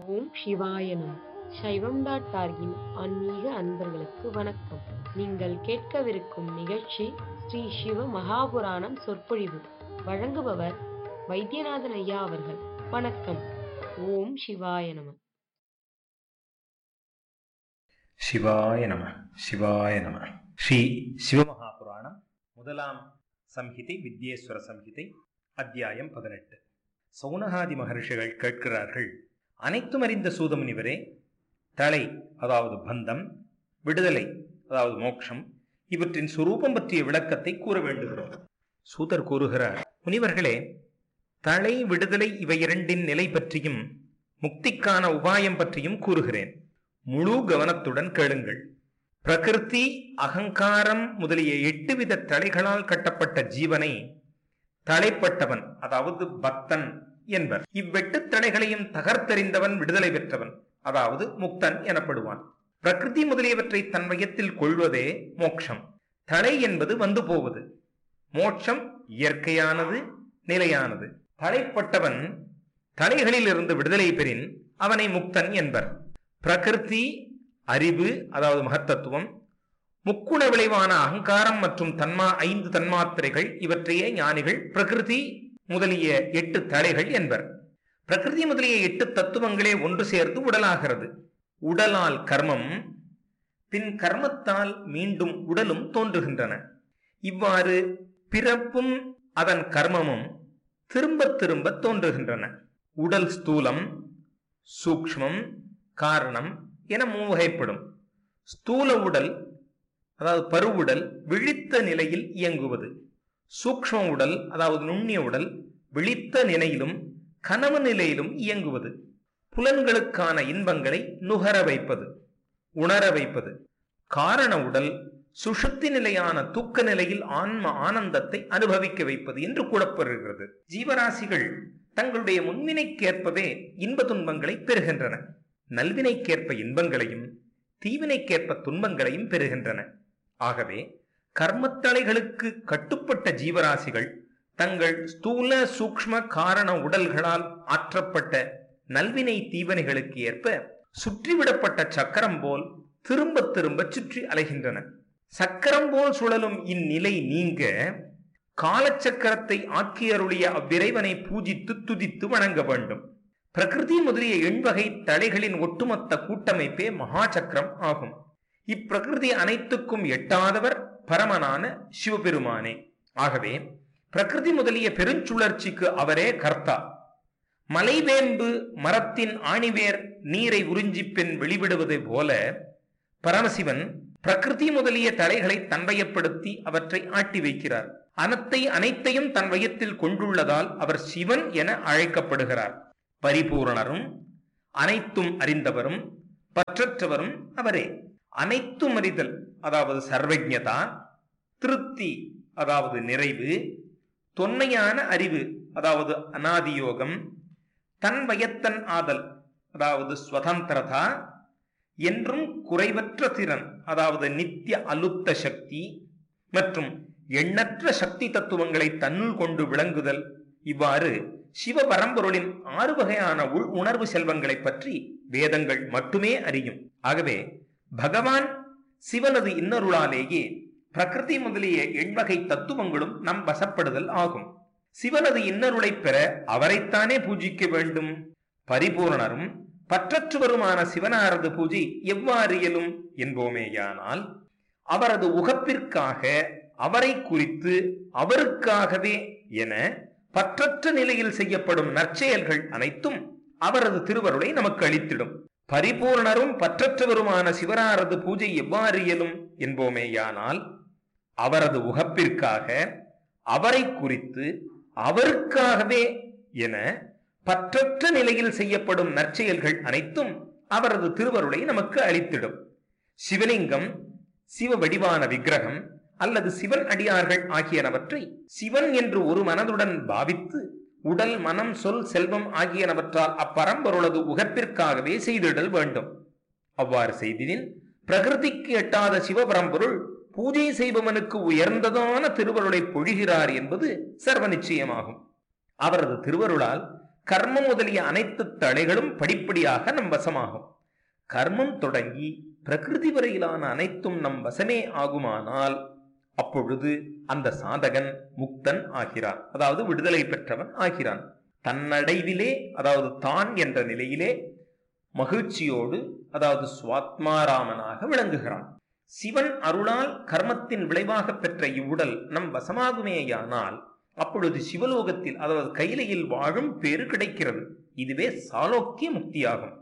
ஓம் சிவாய நம சைவம் டாட் டார்கின் ஆன்மீக அன்பர்களுக்கு வணக்கம் நீங்கள் கேட்கவிருக்கும் நிகழ்ச்சி ஸ்ரீ சிவ மகாபுராணம் சொற்பொழிவு வழங்குபவர் வைத்தியநாதன் ஐயா அவர்கள் வணக்கம் ஓம் சிவாய நம சிவாய நம சிவாய நம ஸ்ரீ சிவமகாபுராணம் முதலாம் சம்ஹிதை வித்யேஸ்வர சம்ஹிதை அத்தியாயம் பதினெட்டு சௌனகாதி மகர்ஷிகள் கேட்கிறார்கள் அனைத்தும் அறிந்த சூதமுனிவரே தலை அதாவது பந்தம் விடுதலை அதாவது மோட்சம் இவற்றின் சுரூபம் பற்றிய விளக்கத்தை கூற வேண்டுகிறோம் சூதர் கூறுகிறார் முனிவர்களே தலை விடுதலை இவை இரண்டின் நிலை பற்றியும் முக்திக்கான உபாயம் பற்றியும் கூறுகிறேன் முழு கவனத்துடன் கேளுங்கள் பிரகிருதி அகங்காரம் முதலிய எட்டு வித தலைகளால் கட்டப்பட்ட ஜீவனை தலைப்பட்டவன் அதாவது பக்தன் என்பர் இவ்வெட்டு தடைகளையும் தகர்த்தெறிந்தவன் விடுதலை பெற்றவன் அதாவது முக்தன் எனப்படுவான் பிரகிருதி முதலியவற்றை தன் மையத்தில் கொள்வதே மோட்சம் தடை என்பது வந்து போவது மோட்சம் இயற்கையானது நிலையானது தலைப்பட்டவன் தலைகளில் இருந்து விடுதலை பெறின் அவனை முக்தன் என்பர் பிரகிருதி அறிவு அதாவது மகத்தத்துவம் முக்குண விளைவான அகங்காரம் மற்றும் தன்மா ஐந்து தன்மாத்திரைகள் இவற்றையே ஞானிகள் பிரகிருதி முதலிய எட்டு தலைகள் என்பர் பிரகிருதி முதலிய எட்டு தத்துவங்களே ஒன்று சேர்ந்து உடலாகிறது உடலால் கர்மம் பின் கர்மத்தால் மீண்டும் உடலும் தோன்றுகின்றன இவ்வாறு பிறப்பும் அதன் கர்மமும் திரும்ப திரும்ப தோன்றுகின்றன உடல் ஸ்தூலம் சூக்ஷ்மம் காரணம் என மூவகைப்படும் ஸ்தூல உடல் அதாவது பருவுடல் விழித்த நிலையில் இயங்குவது சூக்ஷ்ம உடல் அதாவது நுண்ணிய உடல் விழித்த நிலையிலும் கனவு நிலையிலும் இயங்குவது புலன்களுக்கான இன்பங்களை நுகர வைப்பது உணர வைப்பது காரண உடல் சுஷுப்தி நிலையான தூக்க நிலையில் ஆன்ம ஆனந்தத்தை அனுபவிக்க வைப்பது என்று கூறப்படுகிறது ஜீவராசிகள் தங்களுடைய முன்வினைக்கேற்பவே இன்ப துன்பங்களை பெறுகின்றன நல்வினைக்கேற்ப இன்பங்களையும் தீவினைக்கேற்ப துன்பங்களையும் பெறுகின்றன ஆகவே கர்மத்தலைகளுக்கு கட்டுப்பட்ட ஜீவராசிகள் தங்கள் ஸ்தூல சூக்ஷ்ம காரண உடல்களால் ஆற்றப்பட்ட நல்வினை தீவனைகளுக்கு ஏற்ப சுற்றிவிடப்பட்ட சக்கரம் போல் திரும்ப திரும்ப சுற்றி அலைகின்றன சக்கரம் போல் சுழலும் இந்நிலை நீங்க காலச்சக்கரத்தை ஆக்கியருடைய அவ்விரைவனை பூஜித்து துதித்து வணங்க வேண்டும் பிரகிருதி முதலிய எண்வகை தலைகளின் ஒட்டுமொத்த கூட்டமைப்பே மகா சக்கரம் ஆகும் இப்பிரகிருதி அனைத்துக்கும் எட்டாதவர் பரமனான சிவபெருமானே ஆகவே பிரகிருதி முதலிய பெருஞ்சுழற்சிக்கு அவரே கர்த்தா மலைவேம்பு மரத்தின் ஆணிவேர் நீரை உறிஞ்சி பின் வெளிவிடுவது போல பரமசிவன் பிரகிருதி முதலிய தலைகளை தன்வயப்படுத்தி அவற்றை ஆட்டி வைக்கிறார் அனத்தை அனைத்தையும் தன் வயத்தில் கொண்டுள்ளதால் அவர் சிவன் என அழைக்கப்படுகிறார் பரிபூரணரும் அனைத்தும் அறிந்தவரும் பற்றற்றவரும் அவரே அனைத்தும் அறிதல் அதாவது சர்வஜதா திருப்தி அதாவது நிறைவு தொன்மையான அறிவு அதாவது அனாதியோகம் தன் வயத்தன் ஆதல் அதாவது ஸ்வதந்திரதா என்றும் குறைவற்ற திறன் அதாவது நித்திய அலுத்த சக்தி மற்றும் எண்ணற்ற சக்தி தத்துவங்களை தன்னுள் கொண்டு விளங்குதல் இவ்வாறு சிவபரம்பொருளின் ஆறு வகையான உள் உணர்வு செல்வங்களை பற்றி வேதங்கள் மட்டுமே அறியும் ஆகவே பகவான் சிவனது இன்னருளாலேயே பிரகிருதி முதலிய எண்வகை தத்துவங்களும் நம் வசப்படுதல் ஆகும் சிவனது இன்னருளை பெற அவரைத்தானே பூஜிக்க வேண்டும் பரிபூரணரும் பற்றற்றுவருமான சிவனாரது பூஜை எவ்வாறு இயலும் என்போமேயானால் அவரது உகப்பிற்காக அவரை குறித்து அவருக்காகவே என பற்றற்ற நிலையில் செய்யப்படும் நற்செயல்கள் அனைத்தும் அவரது திருவருளை நமக்கு அளித்திடும் பரிபூர்ணரும் பற்றற்றவருமான சிவராரது பூஜை எவ்வாறு இயலும் என்போமேயானால் அவரது உகப்பிற்காக அவரை குறித்து அவருக்காகவே என பற்றற்ற நிலையில் செய்யப்படும் நற்செயல்கள் அனைத்தும் அவரது திருவருளை நமக்கு அளித்திடும் சிவலிங்கம் சிவ வடிவான விக்கிரகம் அல்லது சிவன் அடியார்கள் ஆகியனவற்றை சிவன் என்று ஒரு மனதுடன் பாவித்து உடல் மனம் சொல் செல்வம் ஆகியனவற்றால் அப்பரம்பொருளது உகப்பிற்காகவே செய்திடல் வேண்டும் அவ்வாறு செய்திடின் பிரகிருதிக்கு எட்டாத சிவபரம்பொருள் பூஜை செய்பவனுக்கு உயர்ந்ததான திருவருளை பொழிகிறார் என்பது சர்வ நிச்சயமாகும் அவரது திருவருளால் கர்மம் முதலிய அனைத்து தடைகளும் படிப்படியாக நம் வசமாகும் கர்மம் தொடங்கி பிரகிருதி வரையிலான அனைத்தும் நம் வசமே ஆகுமானால் அப்பொழுது அந்த சாதகன் முக்தன் ஆகிறான் அதாவது விடுதலை பெற்றவன் ஆகிறான் தன்னடைவிலே அதாவது தான் என்ற நிலையிலே மகிழ்ச்சியோடு அதாவது சுவாத்மாராமனாக விளங்குகிறான் சிவன் அருளால் கர்மத்தின் விளைவாக பெற்ற இவ்வுடல் நம் வசமாகுமேயானால் அப்பொழுது சிவலோகத்தில் அதாவது கைலையில் வாழும் பேறு கிடைக்கிறது இதுவே சாலோக்கிய முக்தியாகும்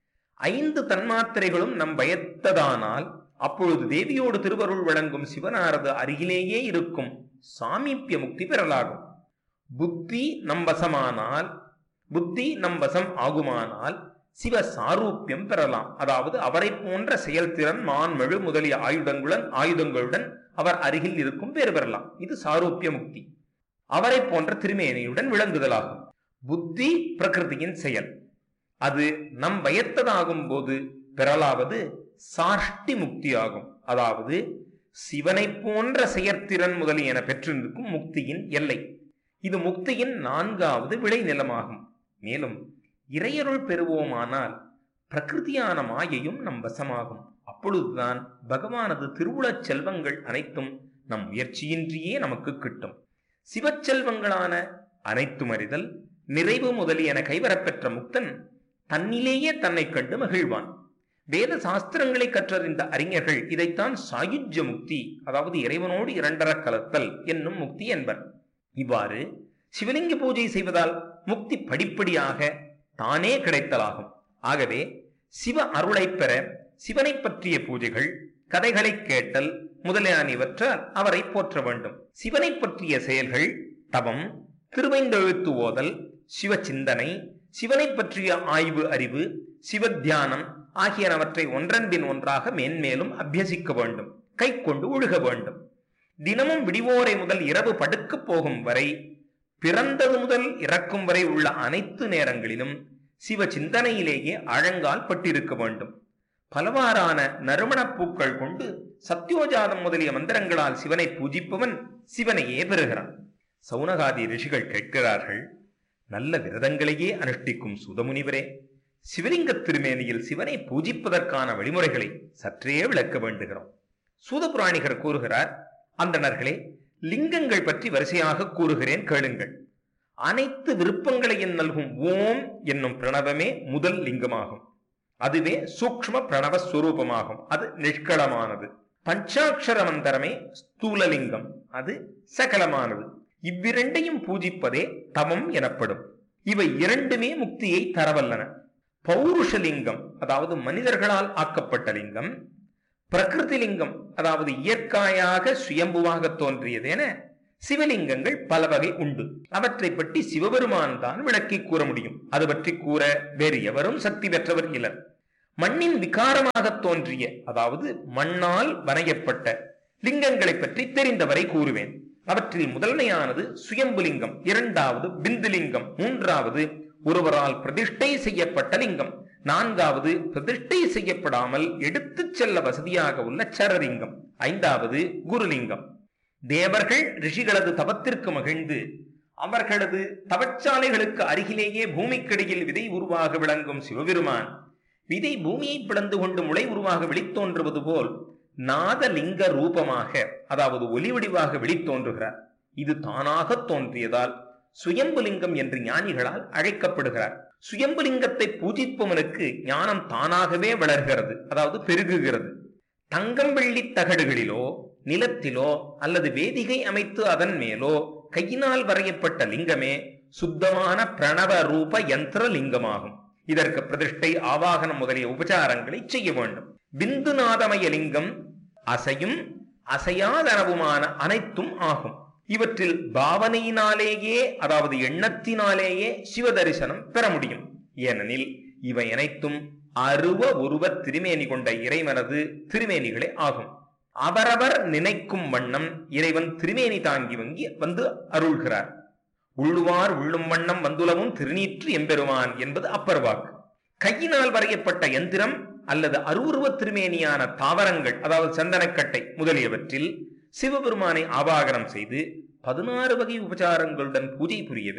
ஐந்து தன்மாத்திரைகளும் நம் பயத்ததானால் அப்பொழுது தேவியோடு திருவருள் வழங்கும் சிவனாரது அருகிலேயே இருக்கும் சாமீப்பிய முக்தி பெறலாகும் புத்தி நம் வசமானால் புத்தி நம் வசம் ஆகுமானால் சிவ சாரூப்பியம் பெறலாம் அதாவது அவரை போன்ற செயல்திறன் மான்மெழு முதலிய ஆயுதங்களுடன் ஆயுதங்களுடன் அவர் அருகில் இருக்கும் பேறு பெறலாம் இது சாரூப்பிய முக்தி அவரை போன்ற திருமேனியுடன் விளங்குதலாகும் புத்தி பிரகிருதியின் செயல் அது நம் வயத்ததாகும் போது பெறலாவது சாஷ்டி முக்தி ஆகும் அதாவது சிவனை போன்ற செயற்திறன் முதலியன பெற்றிருக்கும் முக்தியின் எல்லை இது முக்தியின் நான்காவது விளைநிலமாகும் மேலும் இறையருள் பெறுவோமானால் பிரகிருதியான மாயையும் நம் வசமாகும் அப்பொழுதுதான் பகவானது திருவுளச் செல்வங்கள் அனைத்தும் நம் முயற்சியின்றியே நமக்கு கிட்டும் சிவச்செல்வங்களான அனைத்தும் அறிதல் நிறைவு முதலியன கைவரப்பெற்ற முக்தன் தன்னிலேயே தன்னை கண்டு மகிழ்வான் வேத சாஸ்திரங்களை கற்றறிந்த அறிஞர்கள் இதைத்தான் சாயுஜ்ய முக்தி அதாவது இறைவனோடு இரண்டர கலத்தல் என்னும் முக்தி என்பர் இவ்வாறு சிவலிங்க பூஜை செய்வதால் முக்தி படிப்படியாக தானே கிடைத்தலாகும் ஆகவே சிவ அருளை பெற சிவனை பற்றிய பூஜைகள் கதைகளை கேட்டல் முதலியானவற்றால் அவரை போற்ற வேண்டும் சிவனை பற்றிய செயல்கள் தவம் திருவைந்தெழுத்து ஓதல் சிவ சிந்தனை சிவனை பற்றிய ஆய்வு அறிவு சிவத்தியானம் ஆகியனவற்றை ஒன்றன்பின் ஒன்றாக மேன்மேலும் அபியசிக்க வேண்டும் கை கொண்டு ஒழுக வேண்டும் தினமும் விடிவோரை முதல் இரவு படுக்கப் போகும் வரை பிறந்தது முதல் இறக்கும் வரை உள்ள அனைத்து நேரங்களிலும் சிவ சிந்தனையிலேயே ஆழங்கால் பட்டிருக்க வேண்டும் பலவாறான நறுமணப் பூக்கள் கொண்டு சத்யோஜாதம் முதலிய மந்திரங்களால் சிவனை பூஜிப்பவன் சிவனையே பெறுகிறான் சௌனகாதி ரிஷிகள் கேட்கிறார்கள் நல்ல விரதங்களையே அனுஷ்டிக்கும் சுதமுனிவரே சிவலிங்க திருமேனியில் சிவனை பூஜிப்பதற்கான வழிமுறைகளை சற்றே விளக்க வேண்டுகிறோம் சூதபுராணிகர் கூறுகிறார் அந்தணர்களே லிங்கங்கள் பற்றி வரிசையாக கூறுகிறேன் கேளுங்கள் அனைத்து விருப்பங்களையும் நல்கும் ஓம் என்னும் பிரணவமே முதல் லிங்கமாகும் அதுவே சூக்ஷ்ம பிரணவ ஸ்வரூபமாகும் அது நிஷ்களமானது பஞ்சாட்சர மந்திரமே ஸ்தூலலிங்கம் அது சகலமானது இவ்விரண்டையும் பூஜிப்பதே தவம் எனப்படும் இவை இரண்டுமே முக்தியை தரவல்லன பௌருஷலிங்கம் அதாவது மனிதர்களால் ஆக்கப்பட்ட லிங்கம் பிரகிருதி லிங்கம் அதாவது இயற்கையாக சுயம்புவாக தோன்றியதென சிவலிங்கங்கள் பல வகை உண்டு அவற்றை பற்றி சிவபெருமான் தான் விளக்கி கூற முடியும் அது பற்றி கூற வேறு எவரும் சக்தி பெற்றவர் இலர் மண்ணின் விகாரமாக தோன்றிய அதாவது மண்ணால் வரையப்பட்ட லிங்கங்களை பற்றி தெரிந்தவரை கூறுவேன் அவற்றில் முதன்மையானது சுயம்புலிங்கம் இரண்டாவது பிந்துலிங்கம் மூன்றாவது ஒருவரால் பிரதிஷ்டை செய்யப்பட்ட லிங்கம் நான்காவது பிரதிஷ்டை செய்யப்படாமல் எடுத்துச் செல்ல வசதியாக உள்ள சரலிங்கம் ஐந்தாவது குருலிங்கம் தேவர்கள் ரிஷிகளது தவத்திற்கு மகிழ்ந்து அவர்களது தவச்சாலைகளுக்கு அருகிலேயே பூமிக்கடியில் விதை உருவாக விளங்கும் சிவபெருமான் விதை பூமியை பிளந்து கொண்டு முளை உருவாக வெளித்தோன்றுவது போல் நாதலிங்க ரூபமாக அதாவது ஒலி வடிவாக வெளித்தோன்றுகிறார் இது தானாக தோன்றியதால் சுயம்புலிங்கம் என்று ஞானிகளால் அழைக்கப்படுகிறார் சுயம்புலிங்கத்தை பூஜிப்பவனுக்கு ஞானம் தானாகவே வளர்கிறது அதாவது பெருகுகிறது தங்கம் வெள்ளி தகடுகளிலோ நிலத்திலோ அல்லது வேதிகை அமைத்து அதன் மேலோ கையினால் வரையப்பட்ட லிங்கமே சுத்தமான பிரணவ ரூப யந்திர லிங்கமாகும் இதற்கு பிரதிஷ்டை ஆவாகனம் முதலிய உபச்சாரங்களை செய்ய வேண்டும் பிந்துநாதமய லிங்கம் அசையும் அசையாதனவுமான அனைத்தும் ஆகும் இவற்றில் பாவனையினாலேயே அதாவது எண்ணத்தினாலேயே சிவ தரிசனம் பெற முடியும் ஏனெனில் இவை அனைத்தும் அருவ உருவ திருமேனி கொண்ட இறைவனது திருமேனிகளே ஆகும் அவரவர் நினைக்கும் வண்ணம் இறைவன் திருமேனி தாங்கி வங்கி வந்து அருள்கிறார் உள்ளுவார் உள்ளும் வண்ணம் வந்துலவும் திருநீற்று எம்பெருமான் என்பது அப்பர் வாக்கு கையினால் வரையப்பட்ட எந்திரம் அல்லது அருவுருவ திருமேனியான தாவரங்கள் அதாவது சந்தனக்கட்டை முதலியவற்றில் சிவபெருமானை ஆவாகனம் செய்து பதினாறு வகை உபச்சாரங்களுடன் பூஜை புரியவே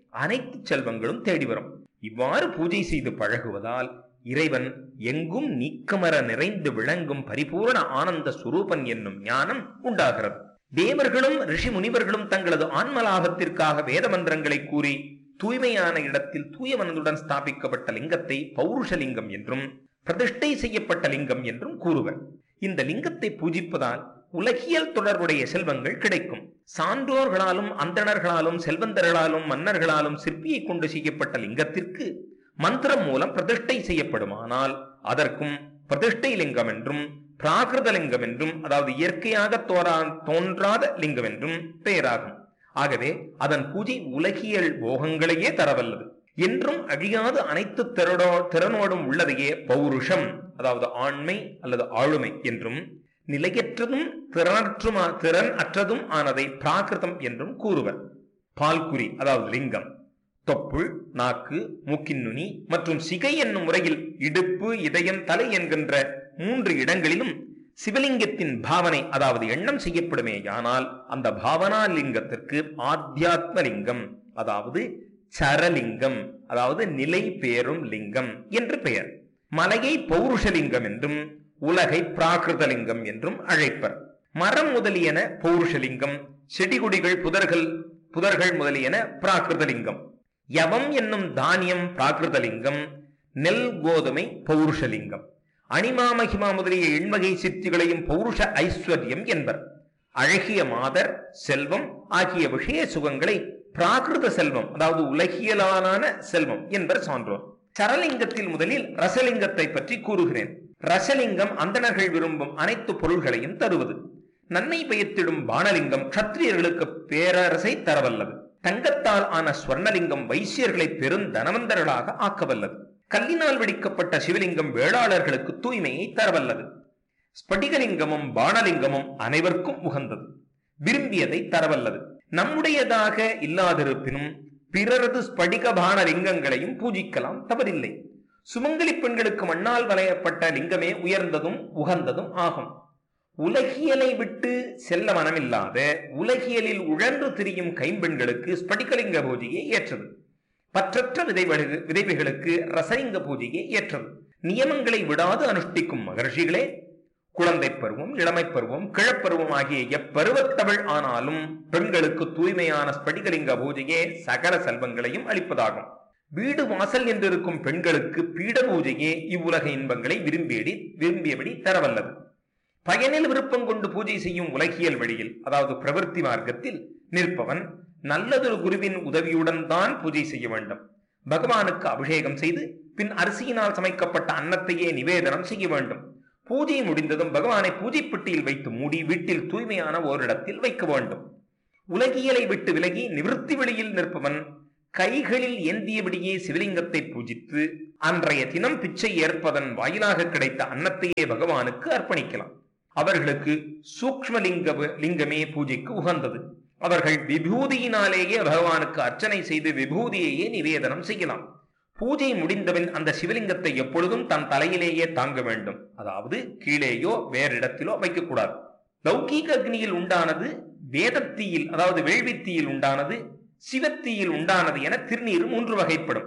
அனைத்து செல்வங்களும் தேடி வரும் இவ்வாறு பூஜை செய்து பழகுவதால் இறைவன் எங்கும் நீக்கமர நிறைந்து விளங்கும் பரிபூரண ஆனந்த சுரூபன் என்னும் ஞானம் உண்டாகிறது தேவர்களும் ரிஷி முனிவர்களும் தங்களது ஆன்மலாபத்திற்காக வேத மந்திரங்களை கூறி தூய்மையான இடத்தில் தூய மனதுடன் ஸ்தாபிக்கப்பட்ட லிங்கத்தை பௌருஷலிங்கம் என்றும் பிரதிஷ்டை செய்யப்பட்ட லிங்கம் என்றும் கூறுவர் இந்த லிங்கத்தை பூஜிப்பதால் உலகியல் தொடர்புடைய செல்வங்கள் கிடைக்கும் சான்றோர்களாலும் அந்தணர்களாலும் செல்வந்தர்களாலும் மன்னர்களாலும் சிற்பியை கொண்டு செய்யப்பட்ட லிங்கத்திற்கு மந்திரம் மூலம் பிரதிஷ்டை செய்யப்படுமானால் அதற்கும் பிரதிஷ்டை லிங்கம் என்றும் பிராகிருத லிங்கம் என்றும் அதாவது இயற்கையாக தோறா தோன்றாத லிங்கம் என்றும் பெயராகும் ஆகவே அதன் பூஜை உலகியல் போகங்களையே தரவல்லது என்றும் அழியாத அனைத்து திறனோ திறனோடும் உள்ளதையே பௌருஷம் அதாவது ஆண்மை அல்லது ஆளுமை என்றும் நிலையற்றதும் திறனற்றுமா திறன் அற்றதும் ஆனதை பிராகிருதம் என்றும் கூறுவர் பால்குறி அதாவது லிங்கம் தொப்புள் நாக்கு மூக்கின் நுனி மற்றும் சிகை என்னும் முறையில் இடுப்பு இதயம் தலை என்கின்ற மூன்று இடங்களிலும் சிவலிங்கத்தின் பாவனை அதாவது எண்ணம் செய்யப்படுமேயானால் அந்த பாவனா லிங்கத்திற்கு ஆத்தியாத்ம லிங்கம் அதாவது சரலிங்கம் அதாவது நிலை பெயரும் லிங்கம் என்று பெயர் மலையை பௌருஷலிங்கம் என்றும் உலகை பிராகிருதலிங்கம் என்றும் அழைப்பர் மரம் முதலியன பௌருஷலிங்கம் செடிகொடிகள் புதர்கள் புதர்கள் முதலியன பிராகிருதலிங்கம் யவம் என்னும் தானியம் பிராகிருதலிங்கம் நெல் கோதுமை பௌருஷலிங்கம் அணிமா மகிமா முதலிய எண்வகை சித்திகளையும் பௌருஷ ஐஸ்வர்யம் என்பர் அழகிய மாதர் செல்வம் ஆகிய விஷய சுகங்களை பிராகிருத செல்வம் அதாவது உலகியலான செல்வம் என்பர் சான்றோர் சரலிங்கத்தில் முதலில் ரசலிங்கத்தை பற்றி கூறுகிறேன் ரசலிங்கம் அந்தணர்கள் விரும்பும் அனைத்து பொருள்களையும் தருவது நன்மை பயத்திடும் பானலிங்கம் கத்திரியர்களுக்கு பேரரசை தரவல்லது தங்கத்தால் ஆன ஸ்வர்ணலிங்கம் வைசியர்களை பெரும் தனவந்தர்களாக ஆக்கவல்லது கல்லினால் வெடிக்கப்பட்ட சிவலிங்கம் வேளாளர்களுக்கு தூய்மையை தரவல்லது ஸ்படிகலிங்கமும் பானலிங்கமும் அனைவருக்கும் உகந்தது விரும்பியதை தரவல்லது நம்முடையதாக இல்லாதிருப்பினும் பிறரது ஸ்படிக பான லிங்கங்களையும் பூஜிக்கலாம் தவறில்லை சுமங்கலி பெண்களுக்கு மண்ணால் வளையப்பட்ட லிங்கமே உயர்ந்ததும் உகந்ததும் ஆகும் உலகியலை விட்டு செல்ல மனமில்லாத உலகியலில் உழன்று திரியும் கைம்பெண்களுக்கு ஸ்படிகலிங்க பூஜையே ஏற்றது பற்றற்ற விதைவழு விதைவைகளுக்கு ரசலிங்க பூஜையே ஏற்றது நியமங்களை விடாது அனுஷ்டிக்கும் மகர்ஷிகளே குழந்தை பருவம் இளமை பருவம் கிழப்பருவம் ஆகிய எப்பருவத்தவள் ஆனாலும் பெண்களுக்கு தூய்மையான ஸ்படிகலிங்க பூஜையே சகல செல்வங்களையும் அளிப்பதாகும் வீடு வாசல் என்றிருக்கும் பெண்களுக்கு பீட பூஜையே இவ்வுலக இன்பங்களை விரும்பியடி விரும்பியபடி தரவல்லது பயனில் விருப்பம் கொண்டு பூஜை செய்யும் உலகியல் வழியில் அதாவது பிரவர்த்தி மார்க்கத்தில் நிற்பவன் நல்லதொரு குருவின் உதவியுடன் தான் பூஜை செய்ய வேண்டும் பகவானுக்கு அபிஷேகம் செய்து பின் அரிசியினால் சமைக்கப்பட்ட அன்னத்தையே நிவேதனம் செய்ய வேண்டும் பூஜை முடிந்ததும் பகவானை பூஜை பெட்டியில் வைத்து மூடி வீட்டில் தூய்மையான ஓரிடத்தில் வைக்க வேண்டும் உலகியலை விட்டு விலகி நிவிருத்தி வெளியில் நிற்பவன் கைகளில் ஏந்தியபடியே சிவலிங்கத்தை பூஜித்து அன்றைய தினம் பிச்சை ஏற்பதன் வாயிலாக கிடைத்த அன்னத்தையே பகவானுக்கு அர்ப்பணிக்கலாம் அவர்களுக்கு சூக்மலிங்க லிங்கமே பூஜைக்கு உகந்தது அவர்கள் விபூதியினாலேயே பகவானுக்கு அர்ச்சனை செய்து விபூதியையே நிவேதனம் செய்யலாம் பூஜை முடிந்தபின் அந்த சிவலிங்கத்தை எப்பொழுதும் தன் தலையிலேயே தாங்க வேண்டும் அதாவது கீழேயோ வேறிடத்திலோ வைக்கக்கூடாது லௌகீக அக்னியில் உண்டானது வேதத்தீயில் அதாவது வேள்வித்தீயில் உண்டானது சிவத்தீயில் உண்டானது என திருநீர் மூன்று வகைப்படும்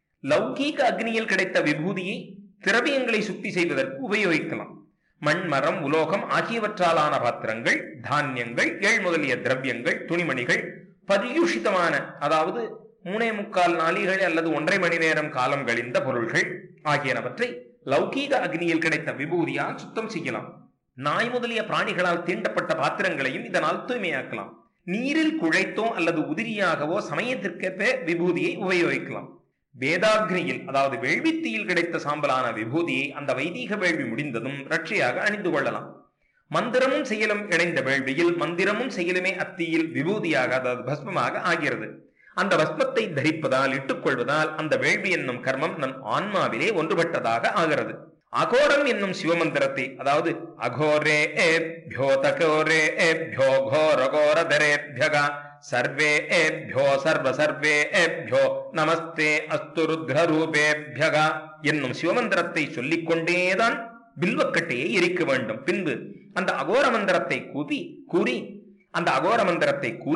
லௌகீக அக்னியில் கிடைத்த விபூதியை திரவியங்களை சுத்தி செய்வதற்கு உபயோகிக்கலாம் மண் மரம் உலோகம் ஆகியவற்றாலான பாத்திரங்கள் தானியங்கள் ஏழ் முதலிய திரவியங்கள் துணிமணிகள் பரியூஷிதமான அதாவது மூணே முக்கால் நாளிகள் அல்லது ஒன்றரை மணி நேரம் காலம் கழிந்த பொருள்கள் ஆகியனவற்றை லௌகீக அக்னியில் கிடைத்த விபூதியால் சுத்தம் செய்யலாம் நாய் முதலிய பிராணிகளால் தீண்டப்பட்ட பாத்திரங்களையும் இதனால் தூய்மையாக்கலாம் நீரில் குழைத்தோ அல்லது உதிரியாகவோ சமயத்திற்கேற்ப விபூதியை உபயோகிக்கலாம் வேதாக்னியில் அதாவது வேள்வித்தீயில் கிடைத்த சாம்பலான விபூதியை அந்த வைதீக வேள்வி முடிந்ததும் ரட்சையாக அணிந்து கொள்ளலாம் மந்திரமும் செயலும் இணைந்த வேள்வியில் மந்திரமும் செயலுமே அத்தீயில் விபூதியாக அதாவது பஸ்மமாக ஆகிறது அந்த பஸ்மத்தை தரிப்பதால் இட்டுக்கொள்வதால் அந்த வேள்வி என்னும் கர்மம் நம் ஆன்மாவிலே ஒன்றுபட்டதாக ஆகிறது அகோரம் என்னும் சிவமந்திரத்தை அதாவது அகோரே ஏபியோ தகோரே ஏபியோ கோரகோரதரேபியகா சர்வே ஏபியோ சர்வ சர்வே ஏபியோ நமஸ்தே அஸ்து ருத்ர ரூபேபியகா என்னும் சிவமந்திரத்தை சொல்லிக்கொண்டேதான் பில்வக்கட்டையை எரிக்க வேண்டும் பின்பு அந்த அகோர மந்திரத்தை கூப்பி கூறி அந்த அகோர மந்திரத்தை கூறி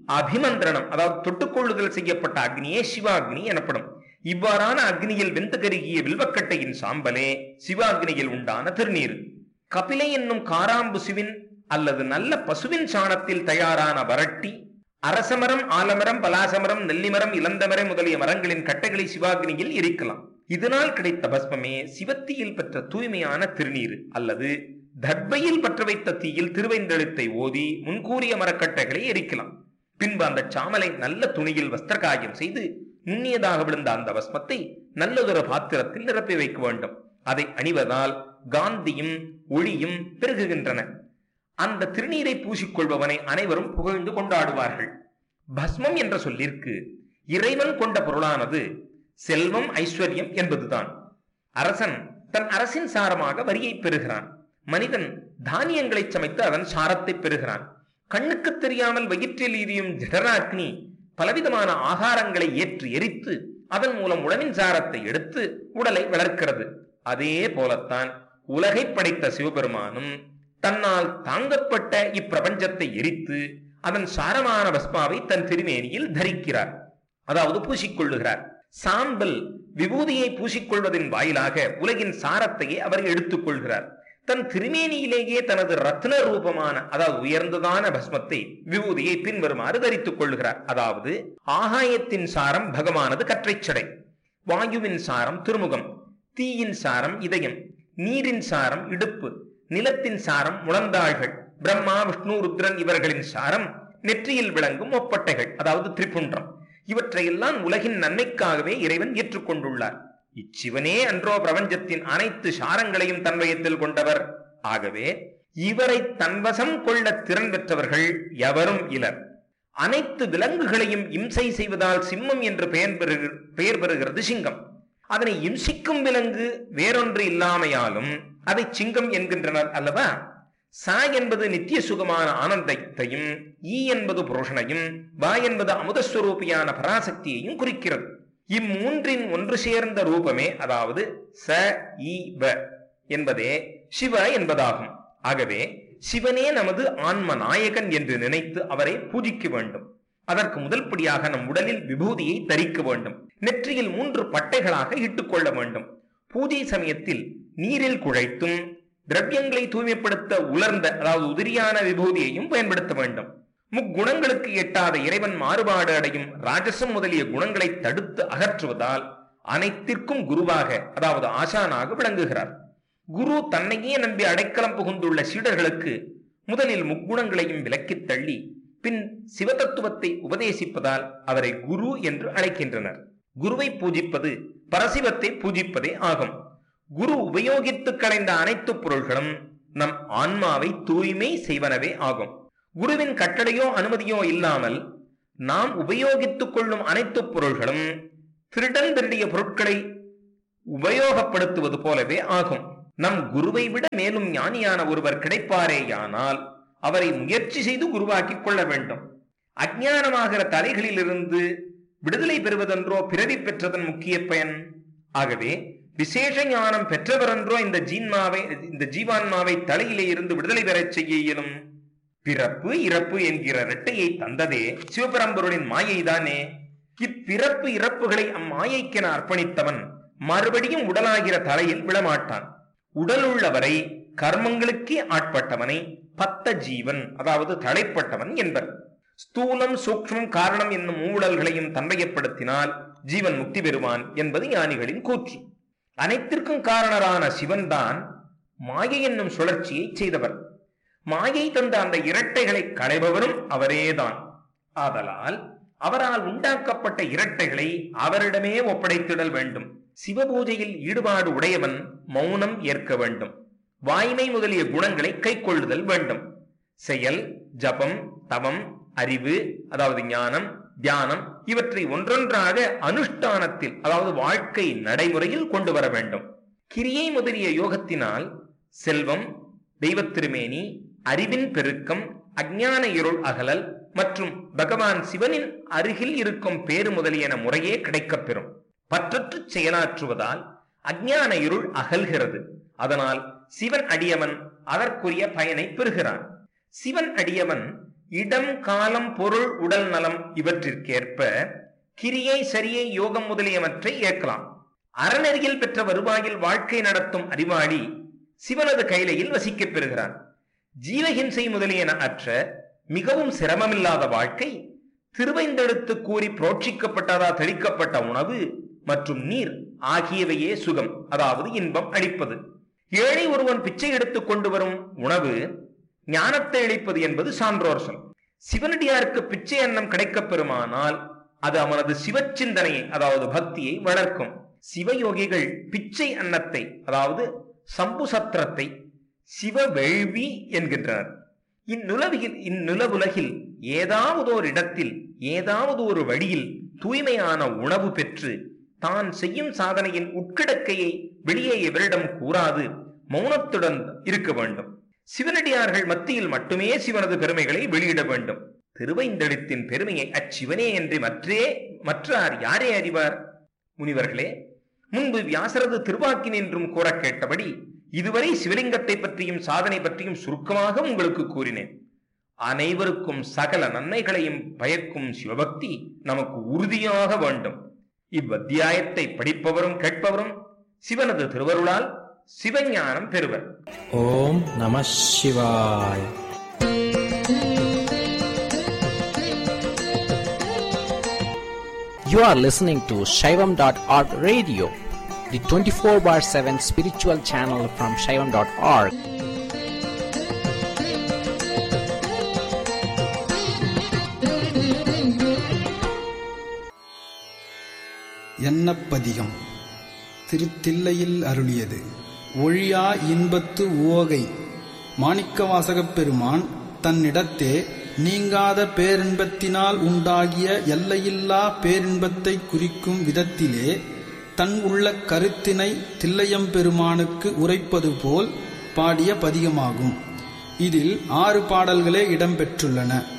அபிமந்திரணம் அதாவது தொட்டுக்கொள்ளுதல் செய்யப்பட்ட அக்னியே சிவாக்னி எனப்படும் இவ்வாறான அக்னியில் வெந்து கருகிய வில்வக்கட்டையின் சாம்பலே சிவாக்னியில் உண்டான திருநீர் கபிலை என்னும் காராம்புசுவின் அல்லது நல்ல பசுவின் சாணத்தில் தயாரான வரட்டி அரசமரம் ஆலமரம் பலாசமரம் நெல்லிமரம் இளந்தமரம் முதலிய மரங்களின் கட்டைகளை சிவாக்னியில் எரிக்கலாம் இதனால் கிடைத்த பஸ்மமே சிவத்தியில் பெற்ற தூய்மையான திருநீர் அல்லது தர்பையில் பற்ற வைத்த தீயில் திருவைந்தெழுத்தை ஓதி முன்கூறிய மரக்கட்டைகளை எரிக்கலாம் பின்பு அந்த சாமலை நல்ல துணியில் வஸ்திரகாயம் செய்து நுண்ணியதாக விழுந்த அந்த பஸ்மத்தை நல்லதொரு பாத்திரத்தில் நிரப்பி வைக்க வேண்டும் அதை அணிவதால் காந்தியும் ஒளியும் பெருகுகின்றன அந்த திருநீரை பூசிக்கொள்பவனை அனைவரும் புகழ்ந்து கொண்டாடுவார்கள் பஸ்மம் என்ற சொல்லிற்கு இறைவன் கொண்ட பொருளானது செல்வம் ஐஸ்வர்யம் என்பதுதான் அரசன் தன் அரசின் சாரமாக வரியை பெறுகிறான் மனிதன் தானியங்களை சமைத்து அதன் சாரத்தை பெறுகிறான் கண்ணுக்கு தெரியாமல் வயிற்றில் எரியும் ஜடராக்னி பலவிதமான ஆகாரங்களை ஏற்று எரித்து அதன் மூலம் உடலின் சாரத்தை எடுத்து உடலை வளர்க்கிறது அதே போலத்தான் உலகை படைத்த சிவபெருமானும் தன்னால் தாங்கப்பட்ட இப்பிரபஞ்சத்தை எரித்து அதன் சாரமான பஸ்மாவை தன் திருமேனியில் தரிக்கிறார் அதாவது பூசிக்கொள்ளுகிறார் சாம்பல் விபூதியை பூசிக்கொள்வதன் வாயிலாக உலகின் சாரத்தையே அவர் எடுத்துக் கொள்கிறார் தன் திருமேனியிலேயே தனது ரத்ன ரூபமான அதாவது உயர்ந்ததான பஸ்மத்தை விபூதியை பின்வருமாறு தரித்துக் கொள்கிறார் அதாவது ஆகாயத்தின் சாரம் பகவானது கற்றைச்சடை வாயுவின் சாரம் திருமுகம் தீயின் சாரம் இதயம் நீரின் சாரம் இடுப்பு நிலத்தின் சாரம் முழந்தாள்கள் பிரம்மா விஷ்ணு ருத்ரன் இவர்களின் சாரம் நெற்றியில் விளங்கும் ஒப்பட்டைகள் அதாவது திரிபுன்றம் இவற்றையெல்லாம் உலகின் நன்மைக்காகவே இறைவன் ஏற்றுக்கொண்டுள்ளார் இச்சிவனே அன்றோ பிரபஞ்சத்தின் அனைத்து சாரங்களையும் தன்வயத்தில் கொண்டவர் ஆகவே இவரை தன்வசம் கொள்ள திறன் பெற்றவர்கள் எவரும் இலர் அனைத்து விலங்குகளையும் இம்சை செய்வதால் சிம்மம் என்று பெயர் பெறுகிற பெயர் பெறுகிறது சிங்கம் அதனை இம்சிக்கும் விலங்கு வேறொன்று இல்லாமையாலும் அதை சிங்கம் என்கின்றனர் அல்லவா சா என்பது நித்திய சுகமான ஆனந்தத்தையும் ஈ என்பது புருஷனையும் வா என்பது அமுதஸ்வரூபியான பராசக்தியையும் குறிக்கிறது இம்மூன்றின் ஒன்று சேர்ந்த ரூபமே அதாவது ச ஈ வ என்பதே சிவ என்பதாகும் ஆகவே சிவனே நமது ஆன்ம நாயகன் என்று நினைத்து அவரை பூஜிக்க வேண்டும் அதற்கு முதல் படியாக நம் உடலில் விபூதியை தரிக்க வேண்டும் நெற்றியில் மூன்று பட்டைகளாக இட்டுக்கொள்ள வேண்டும் பூஜை சமயத்தில் நீரில் குழைத்தும் திரவியங்களை தூய்மைப்படுத்த உலர்ந்த அதாவது உதிரியான விபூதியையும் பயன்படுத்த வேண்டும் முக்குணங்களுக்கு எட்டாத இறைவன் மாறுபாடு அடையும் ராஜசம் முதலிய குணங்களை தடுத்து அகற்றுவதால் அனைத்திற்கும் குருவாக அதாவது ஆசானாக விளங்குகிறார் குரு தன்னையே நம்பி அடைக்கலம் புகுந்துள்ள சீடர்களுக்கு முதலில் முக்குணங்களையும் விலக்கித் தள்ளி பின் சிவதத்துவத்தை உபதேசிப்பதால் அவரை குரு என்று அழைக்கின்றனர் குருவை பூஜிப்பது பரசிவத்தை பூஜிப்பதே ஆகும் குரு உபயோகித்து களைந்த அனைத்து பொருள்களும் நம் ஆன்மாவை தூய்மை செய்வனவே ஆகும் குருவின் கட்டளையோ அனுமதியோ இல்லாமல் நாம் உபயோகித்துக் கொள்ளும் அனைத்து பொருள்களும் திருடன் திருடிய பொருட்களை உபயோகப்படுத்துவது போலவே ஆகும் நம் குருவை விட மேலும் ஞானியான ஒருவர் கிடைப்பாரேயானால் அவரை முயற்சி செய்து குருவாக்கிக் கொள்ள வேண்டும் அஜ்ஞானமாகிற தலைகளிலிருந்து விடுதலை பெறுவதென்றோ பிறவி பெற்றதன் முக்கிய பயன் ஆகவே விசேஷ ஞானம் பெற்றவரென்றோ இந்த ஜீன்மாவை இந்த ஜீவான்மாவை தலையிலே இருந்து விடுதலை பெறச் செய்ய இயலும் பிறப்பு இறப்பு என்கிற இரட்டையை தந்ததே சிவபரம்பொருளின் மாயைதானே இப்பிறப்பு இறப்புகளை அம்மாயைக்கென அர்ப்பணித்தவன் மறுபடியும் உடலாகிற தலையில் விழமாட்டான் உடல் உள்ளவரை கர்மங்களுக்கே ஆட்பட்டவனை பத்த ஜீவன் அதாவது தலைப்பட்டவன் என்பர் ஸ்தூலம் சூக்ஷ்மம் காரணம் என்னும் மூடல்களையும் தன்மையப்படுத்தினால் ஜீவன் முக்தி பெறுவான் என்பது ஞானிகளின் கூற்று அனைத்திற்கும் காரணரான சிவன்தான் மாயை என்னும் சுழற்சியை செய்தவர் மாயை தந்த அந்த இரட்டைகளை களைபவரும் அவரேதான் ஆதலால் அவரால் உண்டாக்கப்பட்ட இரட்டைகளை அவரிடமே ஒப்படைத்திடல் வேண்டும் சிவபூஜையில் ஈடுபாடு உடையவன் மௌனம் ஏற்க வேண்டும் வாய்மை முதலிய குணங்களை கைக்கொள்ளுதல் வேண்டும் செயல் ஜபம் தவம் அறிவு அதாவது ஞானம் தியானம் இவற்றை ஒன்றொன்றாக அனுஷ்டானத்தில் அதாவது வாழ்க்கை நடைமுறையில் கொண்டு வர வேண்டும் கிரியை முதலிய யோகத்தினால் செல்வம் தெய்வத் திருமேனி அறிவின் பெருக்கம் அஞ்ஞான இருள் அகலல் மற்றும் பகவான் சிவனின் அருகில் இருக்கும் பேரு முதலியன முறையே கிடைக்கப்பெறும் பற்றற்று செயலாற்றுவதால் அஞ்ஞான இருள் அகல்கிறது அதனால் சிவன் அடியவன் அதற்குரிய பயனை பெறுகிறான் சிவன் அடியவன் இடம் காலம் பொருள் உடல் நலம் இவற்றிற்கேற்ப கிரியை சரியை யோகம் முதலியவற்றை ஏற்கலாம் அறநெறியில் பெற்ற வருவாயில் வாழ்க்கை நடத்தும் அறிவாளி சிவனது கைலையில் வசிக்கப் பெறுகிறான் ஜீவஹிம்சை முதலியன அற்ற மிகவும் சிரமமில்லாத வாழ்க்கை திருவைந்தெடுத்து கூறி புரோட்சிக்கப்பட்டதா தெளிக்கப்பட்ட உணவு மற்றும் நீர் ஆகியவையே சுகம் அதாவது இன்பம் அளிப்பது ஏழை ஒருவன் பிச்சை எடுத்துக் கொண்டு வரும் உணவு ஞானத்தை அளிப்பது என்பது சான்றோர் சொல் சிவனடியாருக்கு பிச்சை அன்னம் கிடைக்கப் பெறுமானால் அது அவனது சிவச்சிந்தனையை அதாவது பக்தியை வளர்க்கும் சிவயோகிகள் பிச்சை அன்னத்தை அதாவது சம்பு சத்திரத்தை சிவவேள்வி என்கின்றனர் இந்நுலவியில் இந்நிலவுலகில் ஏதாவது ஒரு இடத்தில் ஏதாவது ஒரு வழியில் தூய்மையான உணவு பெற்று தான் செய்யும் சாதனையின் உட்கிடக்கையை வெளியே எவரிடம் கூறாது மௌனத்துடன் இருக்க வேண்டும் சிவனடியார்கள் மத்தியில் மட்டுமே சிவனது பெருமைகளை வெளியிட வேண்டும் திருவைந்தெழுத்தின் பெருமையை அச்சிவனே என்று மற்றே மற்றார் யாரே அறிவார் முனிவர்களே முன்பு வியாசரது திருவாக்கின் என்றும் கூற கேட்டபடி இதுவரை சிவலிங்கத்தை பற்றியும் சாதனை பற்றியும் சுருக்கமாக உங்களுக்கு கூறினேன் அனைவருக்கும் சகல நன்மைகளையும் பயக்கும் சிவபக்தி நமக்கு உறுதியாக வேண்டும் இவ்வத்தியாயத்தை படிப்பவரும் கேட்பவரும் சிவனது திருவருளால் சிவஞானம் பெறுவர் ஓம் நம சிவாய் You are listening to Shaivam.org radio, the 24 bar 7 spiritual channel from Shaivam.org. எண்ணப்பதிகம் திருத்தில்லையில் அருளியது ஒழியா இன்பத்து உவகை மாணிக்கவாசகப் பெருமான் தன்னிடத்தே நீங்காத பேரின்பத்தினால் உண்டாகிய எல்லையில்லா பேரின்பத்தை குறிக்கும் விதத்திலே தன் உள்ள கருத்தினை தில்லையம்பெருமானுக்கு உரைப்பது போல் பாடிய பதிகமாகும் இதில் ஆறு பாடல்களே இடம்பெற்றுள்ளன